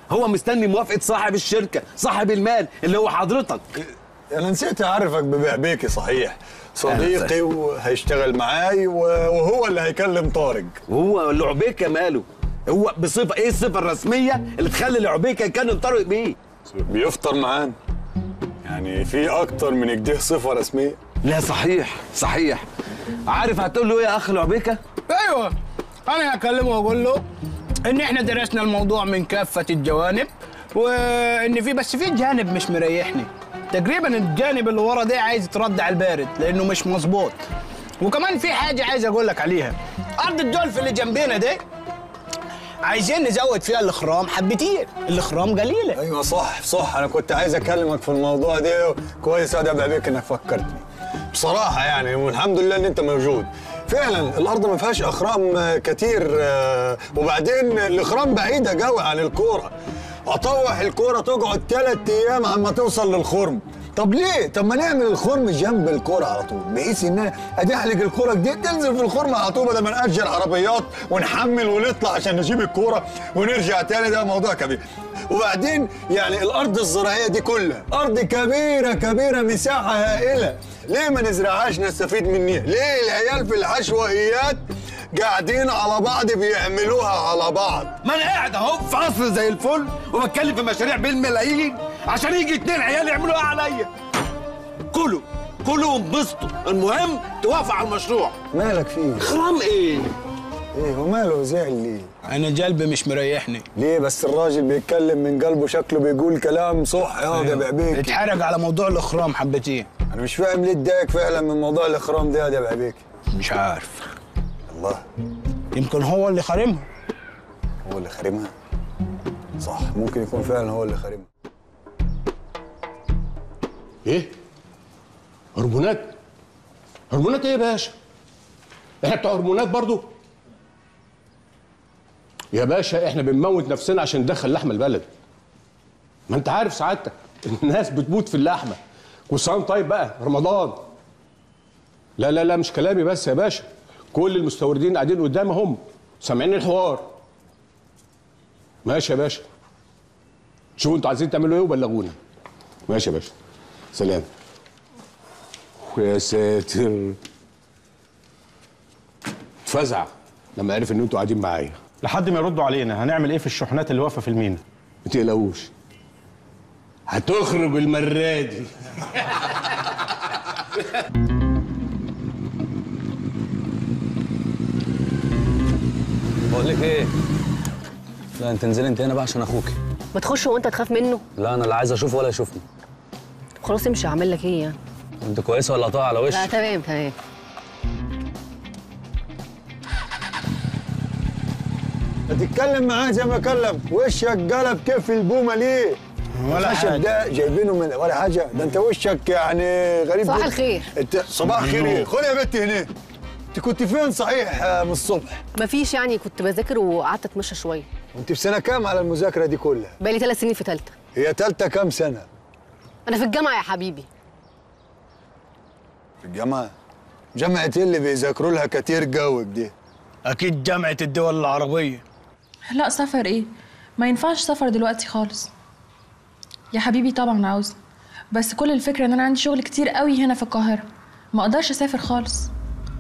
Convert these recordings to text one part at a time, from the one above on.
هو مستني موافقه صاحب الشركه صاحب المال اللي هو حضرتك انا نسيت اعرفك ببعبيكي صحيح صديقي أهلا وهيشتغل معاي و- وهو اللي هيكلم طارق وهو لعبيكه ماله هو بصفه ايه الصفه الرسميه اللي تخلي لعبيكه يكلم طارق بيه بيفطر معانا يعني في اكتر من كده صفه رسميه لا صحيح صحيح عارف هتقول له ايه يا اخ لعبيكه ايوه انا هكلمه واقول له ان احنا درسنا الموضوع من كافه الجوانب وان في بس في جانب مش مريحني تقريبا الجانب اللي ورا ده عايز يترد على البارد لانه مش مظبوط وكمان في حاجه عايز اقول لك عليها ارض الجولف اللي جنبنا ده عايزين نزود فيها الاخرام حبتين الاخرام قليله ايوه صح صح انا كنت عايز اكلمك في الموضوع ده كويس يا بعبيك انك فكرتني بصراحه يعني والحمد لله ان انت موجود فعلا الارض ما فيهاش اخرام آه، كتير آه، وبعدين الاخرام بعيده قوي عن الكوره اطوح الكوره تقعد ثلاث ايام عما توصل للخرم طب ليه؟ طب ما نعمل الخرم جنب الكوره على طول بحيث ان انا ادحلق الكوره دي تنزل في الخرم على طول بدل ما ناجر عربيات ونحمل ونطلع عشان نجيب الكوره ونرجع تاني ده موضوع كبير وبعدين يعني الارض الزراعيه دي كلها ارض كبيره كبيره مساحه هائله ليه ما نزرعهاش نستفيد منها ليه العيال في العشوائيات قاعدين على بعض بيعملوها على بعض ما انا قاعد اهو في قصر زي الفل وبتكلم في مشاريع بالملايين عشان يجي اتنين عيال يعملوها عليا كلوا كلوا وانبسطوا المهم توافق على المشروع مالك فيه خرام ايه ايه وماله زعل ليه انا قلبي مش مريحني ليه بس الراجل بيتكلم من قلبه شكله بيقول كلام صح يا ده بعبيك اتحرق على موضوع الاخرام حبتين انا مش فاهم ليه اتضايق فعلا من موضوع الاخرام ده يا ده بعبيك مش عارف الله يمكن هو اللي خارمها هو اللي خارمها صح ممكن يكون فعلا هو اللي خارمها ايه؟ هرمونات؟ هرمونات ايه يا باشا؟ احنا بتوع هرمونات برضو؟ يا باشا احنا بنموت نفسنا عشان ندخل لحمه البلد. ما انت عارف سعادتك الناس بتموت في اللحمه. وصام طيب بقى رمضان. لا لا لا مش كلامي بس يا باشا. كل المستوردين قاعدين قدامي هم سامعين الحوار. ماشي يا باشا. شوفوا انتوا عايزين تعملوا ايه وبلغونا. ماشي يا باشا. سلام ويا ساتر اتفزع لما عرف ان انتوا قاعدين معايا لحد ما يردوا علينا هنعمل ايه في الشحنات اللي واقفه في المينا ما تقلقوش هتخرج المرادي بقول لك ايه لا انت انزلي انت هنا بقى عشان اخوكي ما تخش وانت تخاف منه لا انا لا عايز اشوفه ولا يشوفني خلاص امشي اعمل لك ايه يعني انت كويسه ولا قطع على وشك لا تمام تمام تتكلم معاه زي ما كلم وشك قلب كيف البومه ليه ولا الخشب حاجة. ده جايبينه من ولا حاجه ده انت وشك يعني غريب صباح جداً. الخير. انت صباح الخير ايه خد يا بنتي هنا انت كنت فين صحيح آه، من الصبح مفيش يعني كنت بذاكر وقعدت اتمشى شويه وانت في سنه كام على المذاكره دي كلها بقالي ثلاث سنين في ثالثه هي تالتة كام سنه انا في الجامعه يا حبيبي في الجامعه جامعه إيه اللي بيذاكروا لها كتير جوك دي اكيد جامعه الدول العربيه لا سفر ايه ما ينفعش سفر دلوقتي خالص يا حبيبي طبعا عاوز بس كل الفكره ان انا عندي شغل كتير قوي هنا في القاهره ما اقدرش اسافر خالص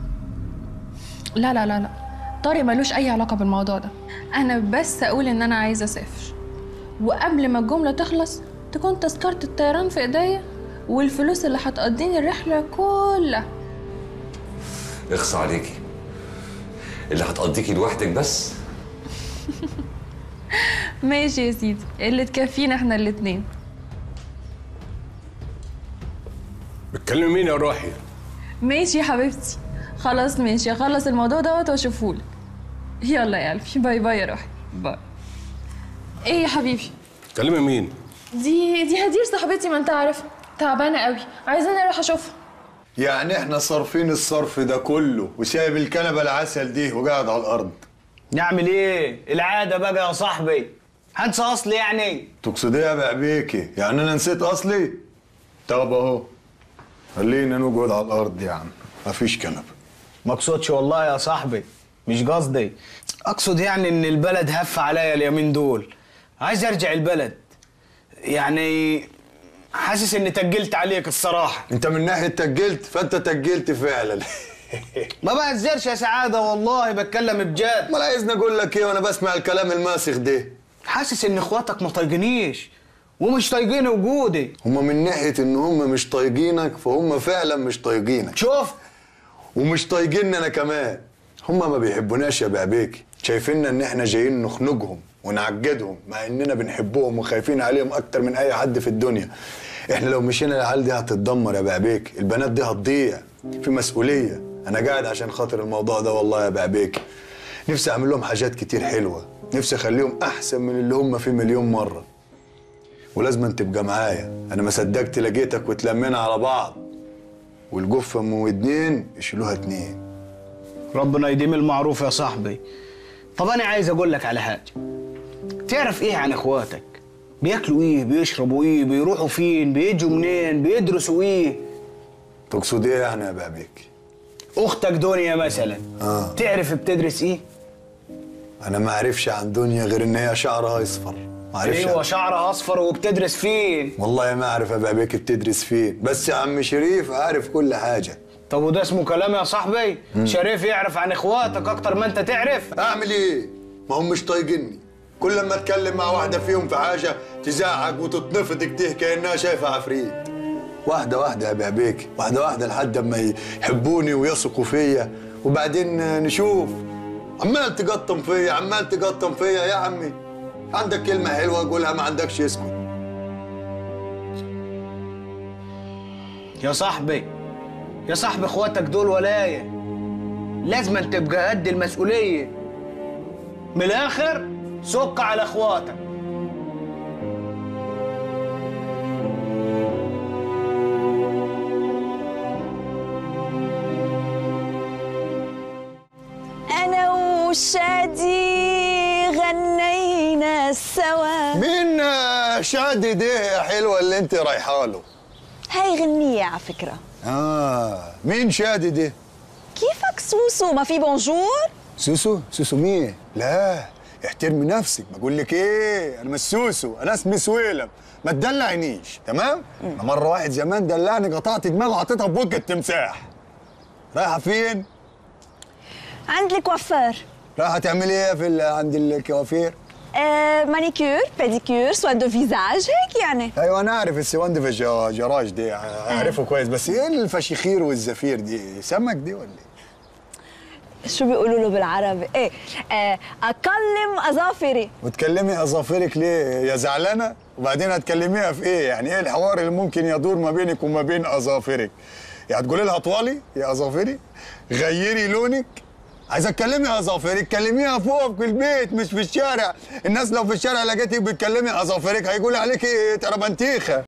لا لا لا لا طارق ملوش اي علاقه بالموضوع ده انا بس اقول ان انا عايزه اسافر وقبل ما الجمله تخلص تكون تذكره الطيران في ايديا والفلوس اللي هتقضيني الرحله كلها اخص عليكي اللي هتقضيكي لوحدك بس ماشي يا سيدي اللي تكفينا احنا الاتنين بتكلم مين يا روحي ماشي يا حبيبتي خلاص ماشي اخلص الموضوع دوت واشوفهولك يلا يا قلبي باي باي يا روحي باي ايه يا حبيبي بتكلمي مين دي دي هدير صاحبتي ما انت عارفها تعبانه قوي عايزاني اروح اشوفها يعني احنا صارفين الصرف ده كله وسايب الكنبه العسل دي وقاعد على الارض نعمل ايه العاده بقى يا صاحبي هنسى اصلي يعني تقصد ايه يا بعبيكي يعني انا نسيت اصلي طب اهو خلينا نقعد على الارض يا عم مفيش كنبه ما اقصدش والله يا صاحبي مش قصدي اقصد يعني ان البلد هف عليا اليومين دول عايز ارجع البلد يعني حاسس اني تجلت عليك الصراحه انت من ناحيه تجلت فانت تجلت فعلا ما بهزرش يا سعاده والله بتكلم بجد ما عايزني اقول لك ايه وانا بسمع الكلام الماسخ ده حاسس ان اخواتك ما طايقينيش ومش طايقين وجودي هما من ناحيه ان هما مش طايقينك فهم فعلا مش طايقينك شوف ومش طايقيننا انا كمان هما ما بيحبوناش يا بعبيك شايفيننا ان احنا جايين نخنقهم ونعجدهم مع اننا بنحبهم وخايفين عليهم اكتر من اي حد في الدنيا احنا لو مشينا العيال دي هتتدمر يا بعبيك البنات دي هتضيع في مسؤوليه انا قاعد عشان خاطر الموضوع ده والله يا بعبيك نفسي اعمل لهم حاجات كتير حلوه نفسي اخليهم احسن من اللي هم فيه مليون مره ولازم تبقى معايا انا ما صدقت لقيتك وتلمينا على بعض والجفه ام ودنين يشيلوها اتنين ربنا يديم المعروف يا صاحبي طب انا عايز اقول لك على حاجه تعرف ايه عن اخواتك بياكلوا ايه بيشربوا ايه بيروحوا فين بيجوا منين بيدرسوا ايه تقصد ايه يعني يا بعبيك اختك دنيا مثلا آه. تعرف بتدرس ايه انا ما اعرفش عن دنيا غير ان هي شعرها اصفر ما اعرفش ايوه عن- شعرها اصفر وبتدرس فين والله ما اعرف يا بعبيك بتدرس فين بس يا عم شريف عارف كل حاجه طب وده اسمه كلام يا صاحبي شريف يعرف عن اخواتك اكتر ما انت تعرف اعمل ايه ما هم مش طايقني كل لما اتكلم مع واحده فيهم في حاجه تزعق وتتنفض كده كانها شايفه عفريت واحده واحده يا بعبيك واحده واحده لحد ما يحبوني ويثقوا فيا وبعدين نشوف عمال تقطم فيا عمال تقطم فيا يا عمي عندك كلمه حلوه قولها ما عندكش اسكت يا صاحبي يا صاحبي اخواتك دول ولايه لازم أن تبقى قد المسؤوليه من الاخر سك على اخواتك أنا وشادي غنينا سوا مين آه، شادي ده حلوه اللي انت رايحه له هاي غنية على فكرة اه مين شادي ده كيفك سوسو ما في بونجور؟ سوسو سوسو مين لا احترمي نفسك بقول لك ايه انا مش سوسو انا اسمي سويلم ما تدلعنيش تمام انا مره واحد زمان دلعني قطعت دماغه وحطيتها في بوك التمساح رايحه فين عند الكوافير رايحه تعملي ايه في ال- عند الكوافير آه مانيكير بيديكير سوان دو فيزاج هيك يعني ايوه انا اعرف السوان دي في الج- جراج دي اعرفه كويس بس ايه الفشيخير والزفير دي سمك دي ولا ايه شو بيقولوا له بالعربي؟ ايه آه اكلم اظافري وتكلمي اظافرك ليه يا زعلانه وبعدين هتكلميها في ايه يعني ايه الحوار اللي ممكن يدور ما بينك وما بين اظافرك يعني هتقولي لها طوالي يا اظافري غيري لونك عايزه تكلمي اظافرك كلميها فوق في البيت مش في الشارع الناس لو في الشارع لقيتك بتكلمي اظافرك هيقولوا عليكي تربنتيخه